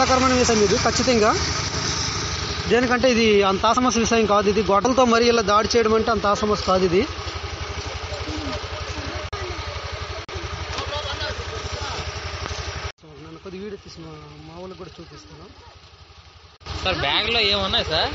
బాధాకరమైన విషయం ఇది ఖచ్చితంగా దేనికంటే ఇది అంత ఆసమస్ విషయం కాదు ఇది గొడవలతో మరీ ఇలా దాడి చేయడం అంటే అంత ఆసమస్ కాదు ఇది సో నన్ను కొద్ది వీడియో తీసి మా మా వాళ్ళకి కూడా చూపిస్తాను సార్ బ్యాగ్లో ఏమున్నాయి సార్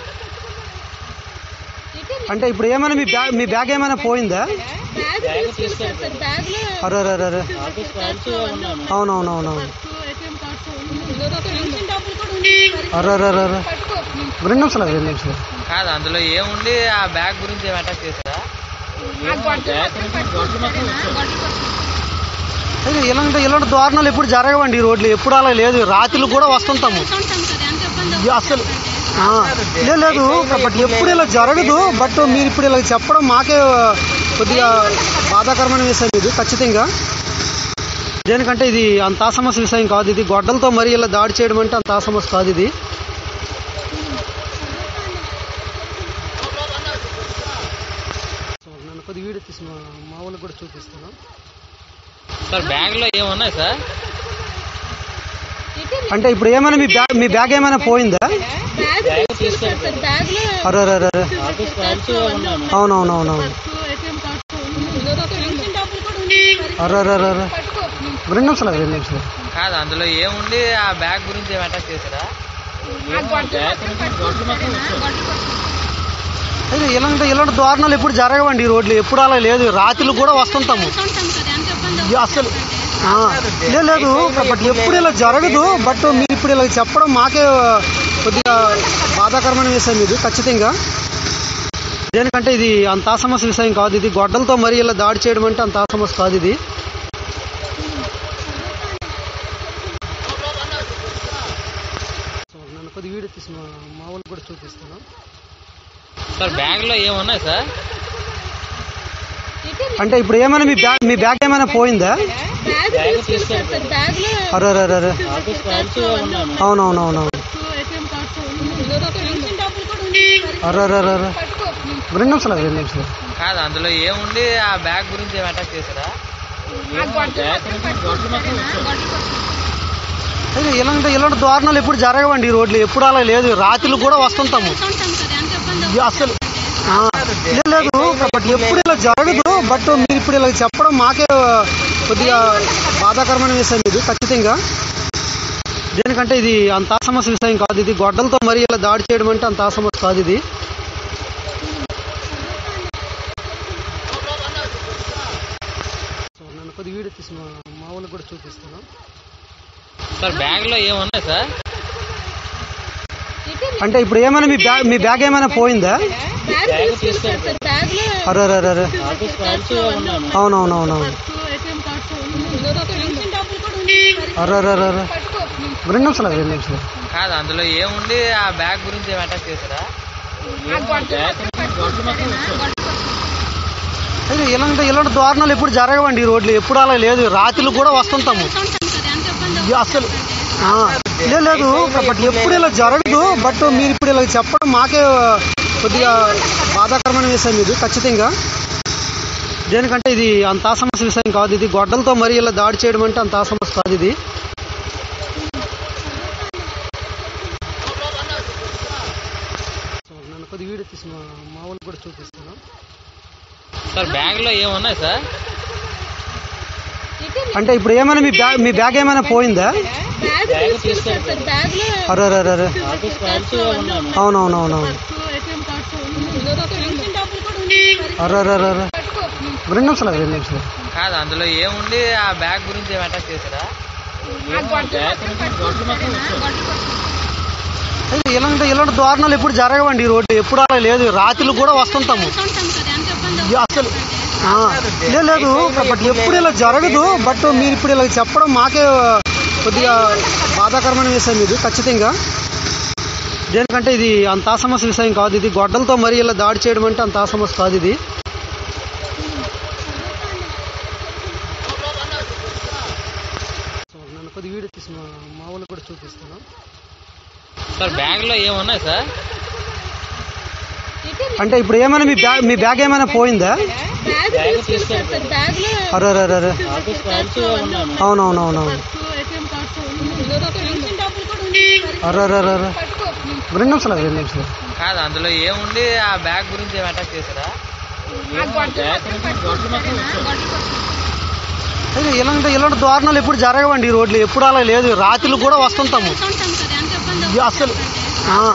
అంటే ఇప్పుడు ఏమైనా మీ బ్యాగ్ మీ బ్యాగ్ ఏమైనా పోయిందా బ్యాగ్ తీసుకెళ్ళి బ్యాగ్ లో అరే అరే అరే ఆఫీస్ కార్డ్స్ ఉన్నాను అవునవునవునవును ఏటీఎం కార్డ్స్ పెన్షన్ డబ్బులు కూడా ఉంది అరే అరే అరే అరే పట్టుకో రెండు నిమిషాలు రెండు నిమిషాలు కాదు అందులో ఏముండి ఆ బ్యాగ్ గురించి ఏం అటాక్ చేశారా ఆ గొడ్డలు పట్టుకో, పట్టుకో, సరేనా? గొడ్డలు పట్టుకో. అయితే ఇలాంటి ఇలాంటి దారుణాలు ఎప్పుడు జరగవండి ఈ రోడ్లు ఎప్పుడు అలా లేదు రాత్రులు కూడా వస్తుంటాము ఉంటాం కదా ఎంత ఇబ్బంది ఇది అసలు ఆ, లేదు లేదు బట్ ఎప్పుడు ఇలా జరగదు బట్ మీరు ఇప్పుడు ఇలా చెప్పడం మాకే కొద్దిగా బాధాకరమైన విషయం ఇది ఖచ్చితంగా దేనికంటే ఇది అంత ఆసమస్ విషయం కాదు ఇది గొడ్డలతో మరీ ఇలా దాడి చేయడం అంటే అంత ఆసమస్ కాదు ఇది సో నన్ను కొద్ది వీడియో తీసి మా మా వాళ్ళకి కూడా చూపిస్తాను సార్ బ్యాగ్లో ఏమున్నాయి సార్ అంటే ఇప్పుడు ఏమైనా మీ బ్యాగ్ మీ బ్యాగ్ ఏమైనా పోయిందా బ్యాగ్ బ్యాగ్ తీసుకెళ్ళి బ్యాగ్ లో అరే అరే అరే అరే ఆఫీస్ కార్డ్స్ ఉన్నాను అవునవునవునవును ఏటీఎం కార్డ్స్ పెన్షన్ డబ్బులు కూడా ఉంది అరే అరే అరే అరే పట్టుకో రెండు నిమిషాలు రెండు నిమిషాలు కాదు అందులో ఏముండి ఆ బ్యాగ్ గురించి ఏం అటాక్ చేశారా ఆ గొడ్డలు పట్టుకో, పట్టుకో, సరేనా? గొడ్డలు పట్టుకో. అయితే ఇలాంటి ఇలాంటి దారుణాలు ఎప్పుడు జరగవండి ఈ రోడ్లు ఎప్పుడు అలా లేదు రాత్రులు కూడా వస్తుంటాము ఉంటాం కదా ఎంత ఇబ్బంది ఇది అసలు ఆ, లేదు లేదు బట్ ఎప్పుడు ఇలా జరగదు బట్ మీరు ఇప్పుడు ఇలా చెప్పడం మాకే కొద్దిగా బాధాకరమైన విషయం ఇది ఖచ్చితంగా దేనికంటే ఇది అంత ఆసమస్ విషయం కాదు ఇది గొడ్డలతో మరీ ఇలా దాడి చేయడం అంటే అంత ఆసమస్ కాదు ఇది సో నన్ను కొద్ది వీడియో తీసి మా మా వాళ్ళకి కూడా చూపిస్తాను సార్ బ్యాగ్లో ఏమున్నాయి సార్ అంటే ఇప్పుడు ఏమైనా మీ బ్యాగ్ మీ బ్యాగ్ ఏమైనా పోయిందా బ్యాగ్ బ్యాగ్ తీసుకెళ్ళి బ్యాగ్ లో అరే అరే అరే అరే ఆఫీస్ కార్డ్స్ ఉన్నాను అవునవునవునవును ఏటీఎం కార్డ్స్ పెన్షన్ డబ్బులు కూడా ఉంది అరే అరే అరే అరే పట్టుకో రెండు నిమిషాలు రెండు నిమిషాలు కాదు అందులో ఏముండి ఆ బ్యాగ్ గురించి ఏం అటాక్ చేశారా ఆ గొడ్డలు పట్టుకో, పట్టుకో, సరేనా? గొడ్డలు పట్టుకో. అయితే ఇలాంటి ఇలాంటి దారుణాలు ఎప్పుడు జరగవండి ఈ రోడ్లు ఎప్పుడు అలా లేదు రాత్రులు కూడా వస్తుంటాము ఉంటాం కదా ఎంత ఇబ్బంది ఇది అసలు ఆ, లేదు లేదు బట్ ఎప్పుడు ఇలా జరగదు బట్ మీరు ఇప్పుడు ఇలా చెప్పడం మాకే కొద్దిగా బాధాకరమైన విషయం ఇది ఖచ్చితంగా దేనికంటే ఇది అంత ఆసమస్ విషయం కాదు ఇది గొడ్డలతో మరీ ఇలా దాడి చేయడం అంటే అంత ఆసమస్ కాదు ఇది సో నన్ను కొద్ది వీడియో తీసి మా మా వాళ్ళకి కూడా చూపిస్తాను సార్ బ్యాగ్లో ఏమున్నాయి సార్ అంటే ఇప్పుడు ఏమైనా మీ బ్యాగ్ మీ బ్యాగ్ ఏమైనా పోయిందా బ్యాగ్ బ్యాగ్ తీసుకెళ్ళి బ్యాగ్ లో అరే అరే అరే అరే ఆఫీస్ కార్డ్స్ ఉన్నాను అవునవునవునవును ఏటీఎం కార్డ్స్ పెన్షన్ డబ్బులు కూడా ఉంది అరే అరే అరే అరే పట్టుకో రెండు నిమిషాలు రెండు నిమిషాలు కాదు అందులో ఏముండి ఆ బ్యాగ్ గురించి ఏం అటాక్ చేశారా ఆ గొడ్డలు పట్టుకో, సరేనా? గొడ్డలు పట్టుకో. అయితే ఇలాంటి ఇలాంటి దారుణాలు ఎప్పుడు జరగవండి ఈ రోడ్లు ఎప్పుడు అలా లేదు రాత్రులు కూడా వస్తుంటాము ఉంటాం కదా ఎంత ఇబ్బంది ఇది అసలు ఆ, లేదు లేదు బట్ ఎప్పుడు ఇలా జరగదు బట్ మీరు ఇప్పుడు ఇలా చెప్పడం మాకే కొద్దిగా బాధాకరమైన విషయం ఇది ఖచ్చితంగా దేనికంటే ఇది అంత ఆసమస్ విషయం కాదు ఇది గొడ్డలతో మరీ ఇలా దాడి చేయడం అంటే అంత ఆసమస్ కాదు ఇది సో నన్ను కొద్ది వీడియో తీసి మా మా వాళ్ళకి కూడా చూపిస్తాను సార్ బ్యాగ్లో ఏమున్నాయి సార్ అంటే ఇప్పుడు ఏమైనా మీ బ్యాగ్ మీ బ్యాగ్ ఏమైనా పోయిందా బ్యాగ్ బ్యాగ్ తీసుకెళ్ళి అరే అరే అరే అరే ఆఫీస్ కార్డ్స్ ఉన్నాను అవునవునవునవును ఏటీఎం కార్డ్స్ పెన్షన్ డబ్బులు కూడా ఉంది అరే అరే అరే అరే పట్టుకో రెండు నిమిషాలు రెండు నిమిషాలు కాదు అందులో ఏముండి ఆ బ్యాగ్ గురించి ఏం అటాక్ చేశారా ఆ గొడ్డలు పట్టుకో, సరేనా? గొడ్డలు పట్టుకో. అయితే ఇలాంటి ఇలాంటి దారుణాలు ఎప్పుడు జరగవండి ఈ రోడ్లు ఎప్పుడు అలా లేదు రాత్రులు కూడా వస్తుంటాము ఉంటాం కదా ఎంత ఇబ్బంది ఇది అసలు ఆ, లేదు లేదు బట్ ఎప్పుడు ఇలా జరగదు బట్ మీరు ఇప్పుడు ఇలా చెప్పడం మాకే కొద్దిగా బాధాకరమైన విషయం ఇది ఖచ్చితంగా దేనికంటే ఇది అంత ఆసమస్ విషయం కాదు ఇది గొడ్డలతో మరీ ఇలా దాడి చేయడం అంటే అంత ఆసమస్ కాదు ఇది సో నన్ను కొద్ది వీడియో తీసి మా మా వాళ్ళకి కూడా చూపిస్తాను సార్ బ్యాగ్లో ఏమున్నాయి సార్ అంటే ఇప్పుడు ఏమైనా మీ బ్యాగ్ మీ బ్యాగ్ ఏమైనా పోయిందా బ్యాగ్ బ్యాగ్ తీసుకెళ్ళి బ్యాగ్ లో అరే అరే అరే అరే ఆఫీస్ కార్డ్స్ ఉన్నాను అవునవునవునవును ఏటీఎం కార్డ్స్ పెన్షన్ డబ్బులు కూడా ఉంది అరే అరే అరే అరే రెండు నిమిషాలు రెండు నిమిషాలు కాదు అందులో ఏముండి ఆ బ్యాగ్ గురించి ఏమి అటాక్ చేశారా బ్యాక్ నుంచి గొడ్లు మాత్రం వచ్చారు అయితే ఇలాంటి ఇలాంటి దారుణాలు ఎప్పుడు జరగవండి ఈ రోడ్లు ఎప్పుడు అలా లేదు రాత్రులు కూడా వస్తుంటాము వెళ్తుంటాం కదా ఎంత ఇబ్బంది అసలు అవుతుంది ఆ,